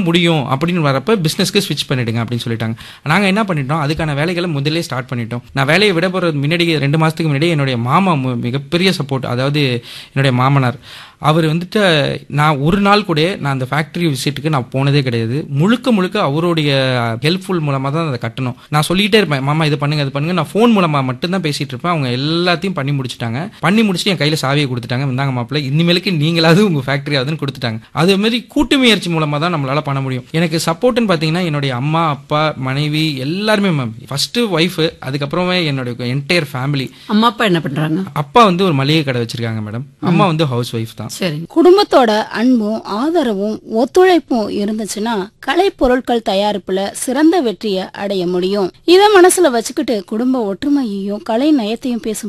முடியும் அப்படின்னு வரப்ப பிசினஸ்க்கு ஸ்விட்ச் பண்ணிடுங்க அப்படின்னு சொல்லிட்டாங்க நாங்க என்ன பண்ணிட்டோம் அதுக்கான வேலைகளை முதல்ல ஸ்டார்ட் பண்ணிட்டோம் நான் வேலையை விட போறது முன்னாடி ரெண்டு மாசத்துக்கு முன்னாடி என்னுடைய மாமா மு- மிகப்பெரிய சப்போர்ட் அதாவது என்னுடைய மாமனார் அவர் வந்துட்டு நான் ஒரு நாள் கூட நான் அந்த ஃபேக்டரி விசிட்டுக்கு நான் போனதே கிடையாது முழுக்க முழுக்க அவருடைய ஹெல்ப்ஃபுல் மூலமாக தான் அதை கட்டணும் நான் சொல்லிட்டே இருப்பேன் மாமா இது பண்ணுங்க இது பண்ணுங்க நான் ஃபோன் மூலமா மட்டும்தான் பேசிட்டு இருப்பேன் அவங்க எல்லாத்தையும் பண்ணி முடிச்சிட்டாங்க பண்ணி முடிச்சுட்டு என் கையில சாவியை கொடுத்துட்டாங்க இந்தாங்க மாப்பிள்ள இனிமேலுக்கு நீங்களாவது உங்க ஃபேக்டரி ஆகுதுன்னு கொடுத்துட்டாங்க அதே மாதிரி கூட்டு முயற்சி மூலமா தான் நம்மளால பண்ண முடியும் எனக்கு சப்போர்ட்னு பார்த்தீங்கன்னா என்னுடைய அம்மா அப்பா மனைவி எல்லாருமே மேம் ஃபர்ஸ்ட் ஒய்ஃப் அதுக்கப்புறமே என்னுடைய என்டையர் ஃபேமிலி அம்மா அப்பா என்ன பண்றாங்க அப்பா வந்து ஒரு மளிகை கடை வச்சிருக்காங்க மேடம் அம்மா வந்து ஹவுஸ் ஒய்ஃப் தான் சரி குடும்பத்தோட அன்பும் ஆதரவும் ஒத்துழைப்பும் இருந்துச்சுன்னா கலை பொருட்கள் தயாரிப்புல சிறந்த வெற்றியை அடைய முடியும் இத மனசுல வச்சுக்கிட்டு குடும்ப ஒற்றுமையையும் கலை நயத்தையும் பேசும்